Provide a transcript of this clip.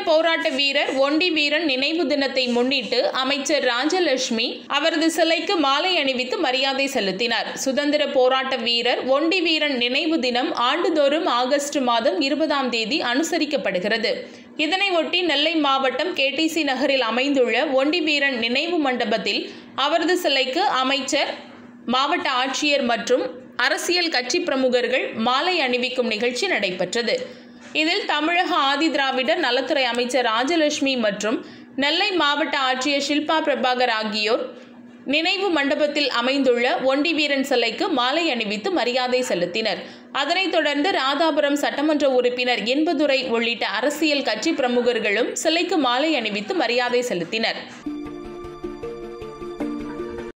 போராட்ட வீரர் ஒண்டி வீரன் நினைவு தினத்தை முன்னிட்டு அமைச்சர் ராஜலட்சுமி அவரது சிலைக்கு மாலை அணிவித்து மரியாதை செலுத்தினார் சுதந்திர போராட்ட வீரர் ஒண்டி வீரன் நினைவு தினம் ஆண்டுதோறும் ஆகஸ்ட் மாதம் இருபதாம் தேதி அனுசரிக்கப்படுகிறது இதனையொட்டி நெல்லை மாவட்டம் கேடிசி நகரில் அமைந்துள்ள ஒண்டி வீரன் நினைவு மண்டபத்தில் அவரது சிலைக்கு அமைச்சர் மாவட்ட ஆட்சியர் மற்றும் அரசியல் கட்சி பிரமுகர்கள் மாலை அணிவிக்கும் நிகழ்ச்சி நடைபெற்றது இதில் தமிழக ஆதி திராவிடர் நலத்துறை அமைச்சர் ராஜலட்சுமி மற்றும் நெல்லை மாவட்ட ஆட்சியர் ஷில்பா பிரபாகர் ஆகியோர் நினைவு மண்டபத்தில் அமைந்துள்ள ஒண்டி வீரன் சிலைக்கு மாலை அணிவித்து மரியாதை செலுத்தினர் அதனைத் தொடர்ந்து ராதாபுரம் சட்டமன்ற உறுப்பினர் இன்பதுரை உள்ளிட்ட அரசியல் கட்சி பிரமுகர்களும் சிலைக்கு மாலை அணிவித்து மரியாதை செலுத்தினர்